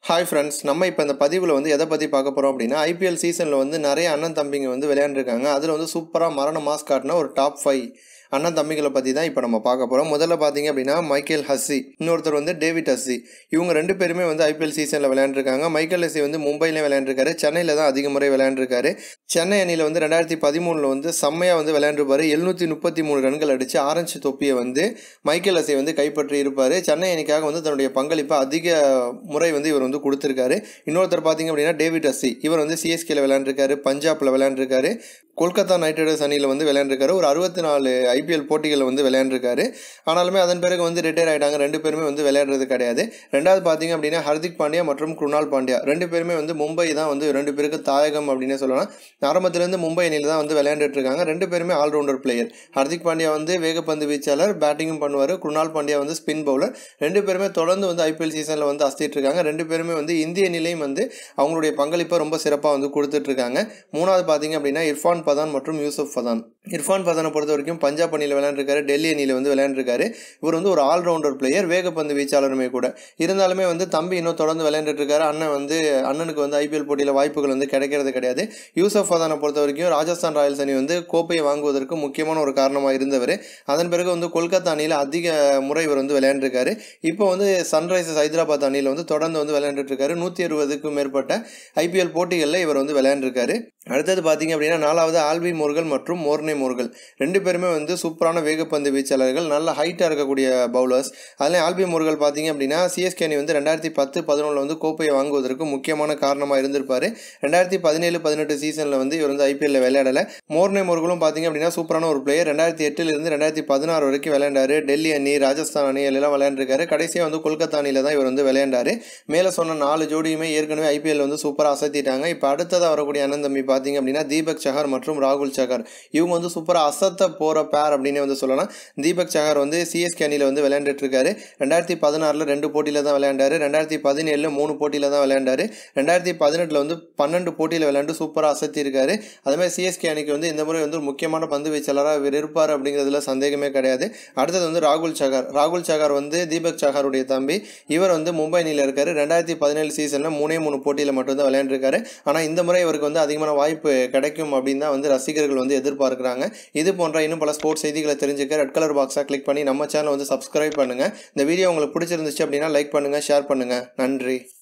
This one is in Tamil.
ஹாய் ஃப்ரெண்ட்ஸ் நம்ம இப்போ இந்த பதிவில் வந்து எதை பற்றி பார்க்க போகிறோம் அப்படின்னா ஐபிஎல் சீசனில் வந்து நிறைய அண்ணன் தம்பிங்க வந்து விளையாண்டுருக்காங்க அதில் வந்து சூப்பராக மரண மாஸ் காட்டின ஒரு டாப் ஃபைவ் அண்ணன் தம்பிகளை பற்றி தான் இப்போ நம்ம பார்க்க போகிறோம் முதல்ல பார்த்தீங்க அப்படின்னா மைக்கேல் ஹஸ்ஸி இன்னொருத்தர் வந்து டேவிட் ஹஸ்ஸி இவங்க ரெண்டு பேருமே வந்து ஐபிஎல் சீசனில் விளையாண்டுருக்காங்க மைக்கேல் ஹஸ்ஸி வந்து மும்பையிலே விளையாண்டுருக்காரு சென்னையில் தான் அதிக முறை விளையாண்டுருக்காரு சென்னை அணியில் வந்து ரெண்டாயிரத்தி பதிமூணில் வந்து செம்மையாக வந்து விளையாண்டுருப்பார் எழுநூற்றி முப்பத்தி மூணு ரன்கள் அடித்து ஆரஞ்சு தொப்பியை வந்து மைக்கேல் ஹஸ்ஸி வந்து கைப்பற்றி இருப்பார் சென்னை அணிக்காக வந்து தன்னுடைய பங்களிப்பை அதிக முறை வந்து இவர் வந்து கொடுத்துருக்காரு இன்னொருத்தர் பார்த்தீங்க அப்படின்னா டேவிட் ஹஸ்ஸி இவர் வந்து சிஎஸ்கேல விளையாண்டுருக்காரு பஞ்சாப்ல விளையாண்டுருக்காரு கொல்கத்தா நைட் ரைடர்ஸ் அணியில் வந்து விளையாண்டுருக்காரு ஒரு அறுபத்தி நாலு ஐபிஎல் போட்டிகளில் வந்து விளையாண்டுருக்காரு ஆனாலுமே அதன் பிறகு வந்து ரிட்டையர் ஆகிட்டாங்க ரெண்டு பேருமே வந்து விளையாடுறது கிடையாது ரெண்டாவது பார்த்தீங்க அப்படின்னா ஹர்திக் பாண்டியா மற்றும் குருணால் பாண்டியா ரெண்டு பேருமே வந்து மும்பை தான் வந்து ரெண்டு பேருக்கு தாயகம் அப்படின்னு சொல்லலாம் ஆரம்பத்திலேருந்து மும்பை அணியில் தான் வந்து விளையாண்டுட்டு இருக்காங்க ரெண்டு பேருமே ஆல்ரவுண்டர் பிளேயர் ஹர்திக் பாண்டியா வந்து வேகப்பந்து வீச்சாளர் பேட்டிங்கும் பண்ணுவார் குருணால் பாண்டியா வந்து ஸ்பின் பவுலர் ரெண்டு பேருமே தொடர்ந்து வந்து ஐபிஎல் சீசனில் வந்து அஸ்திட்டு இருக்காங்க ரெண்டு பேருமே வந்து இந்திய நிலையும் வந்து அவங்களுடைய பங்களிப்பை ரொம்ப சிறப்பாக வந்து கொடுத்துட்டு இருக்காங்க மூணாவது பார்த்தீங்க அப்படின்னா இர்ஃபான் பதான் மற்றும் யூசுப் பதான் இர்ஃபான் பதானை பொறுத்த வரைக்கும் பஞ்சாப் அணியில் விளையாண்டுருக்காரு டெல்லி அணியில் வந்து விளையாண்டுருக்காரு இவர் வந்து ஒரு ஆல்ரவுண்டர் பிளேயர் வேகப்பந்து வீச்சாளருமே கூட இருந்தாலுமே வந்து தம்பி இன்னும் தொடர்ந்து விளையாண்டுட்டு இருக்காரு அண்ணன் வந்து அண்ணனுக்கு வந்து ஐபிஎல் போட்டியில் வாய்ப்புகள் வந்து கிடைக்கிறது கிடையாது யூசப் பதானை பொறுத்த வரைக்கும் ராஜஸ்தான் ராயல்ஸ் அணி வந்து கோப்பையை வாங்குவதற்கு முக்கியமான ஒரு காரணமாக இருந்தவர் அதன் பிறகு வந்து கொல்கத்தா அணியில் அதிக முறை இவர் வந்து விளையாண்டுருக்காரு இப்போ வந்து சன்ரைசர்ஸ் ஹைதராபாத் அணியில் வந்து தொடர்ந்து வந்து விளையாண்டுட்டு இருக்காரு நூற்றி அறுபதுக்கும் மேற்பட்ட ஐபிஎல் போட்டிகளில் இவர் வந்து விளையாண்டுருக்காரு அடுத்தது பார்த்தீங்க அப்படின்னா நாலாவது ஆல்பி மோர்கள் மற்றும் மோர்னே மோர்கள் ரெண்டு பேருமே வந்து சூப்பரான வேகப்பந்து வீச்சாளர்கள் நல்ல ஹைட்டாக இருக்கக்கூடிய பவுலர்ஸ் அதில் ஆல்பி மோர்கள் பார்த்தீங்க அப்படின்னா சிஎஸ்கே அணி வந்து ரெண்டாயிரத்தி பத்து பதினொன்றில் வந்து கோப்பையை வாங்குவதற்கு முக்கியமான காரணமாக இருந்திருப்பார் ரெண்டாயிரத்தி பதினேழு பதினெட்டு சீசனில் வந்து இவர் வந்து ஐபிஎல்ல விளையாடலை மோர்னே மோர்களும் பார்த்தீங்க அப்படின்னா சூப்பரான ஒரு பிளேயர் ரெண்டாயிரத்தி எட்டுலேருந்து ரெண்டாயிரத்தி பதினாறு வரைக்கும் விளையாண்டாரு டெல்லி அணி ராஜஸ்தான் அணி எல்லாம் விளையாண்டுருக்காரு கடைசியாக வந்து கொல்கத்தா அணியில் தான் இவர் வந்து விளையாண்டாரு மேலே சொன்ன நாலு ஜோடியுமே ஏற்கனவே ஐபிஎல் வந்து சூப்பராக அசத்திட்டாங்க இப்போ அடுத்ததாக வரக்கூடிய அண்ணன் தம்பி பார்த்தீங்க அப்படின்னா தீபக் சஹர் மற்றும் ராகுல் சஹர் இவங்க வந்து சூப்பராக அசத்த போகிற பேர் அப்படின்னு வந்து சொல்லலாம் தீபக் சஹர் வந்து சிஎஸ்கே அணியில் வந்து விளையாண்டுட்டு இருக்காரு ரெண்டாயிரத்தி பதினாறில் ரெண்டு போட்டியில் தான் விளையாண்டாரு ரெண்டாயிரத்தி பதினேழில் மூணு போட்டியில் தான் விளையாண்டாரு ரெண்டாயிரத்தி பதினெட்டில் வந்து பன்னெண்டு போட்டியில் விளையாண்டு சூப்பராக அசத்தி இருக்காரு அதேமாதிரி சிஎஸ்கே அணிக்கு வந்து இந்த முறை வந்து ஒரு முக்கியமான பந்து வீச்சாளராக இவர் இருப்பார் அப்படிங்கிறதுல சந்தேகமே கிடையாது அடுத்தது வந்து ராகுல் சஹர் ராகுல் சஹர் வந்து தீபக் சஹருடைய தம்பி இவர் வந்து மும்பை அணியில் இருக்காரு ரெண்டாயிரத்தி பதினேழு சீசனில் மூணே மூணு போட்டியில் மட்டும்தான் விளையாண்டுருக்காரு ஆனால் இந்த முறை இவருக்கு வந்து அதிகமான வாய்ப்பு கிடைக்கும் அப்படின்னு தான் வந்து ரசிகர்கள் வந்து எதிர்பார்க்குறாங்க இது போன்ற இன்னும் பல ஸ்போர்ட்ஸ் செய்திகளை தெரிஞ்சுக்க ரெட் கலர் பாக்ஸாக கிளிக் பண்ணி நம்ம சேனல் வந்து சப்ஸ்கிரைப் பண்ணுங்கள் இந்த வீடியோ உங்களுக்கு பிடிச்சிருந்துச்சு அப்படின்னா லைக் பண்ணுங்கள் ஷேர் பண்ணுங்கள் நன்றி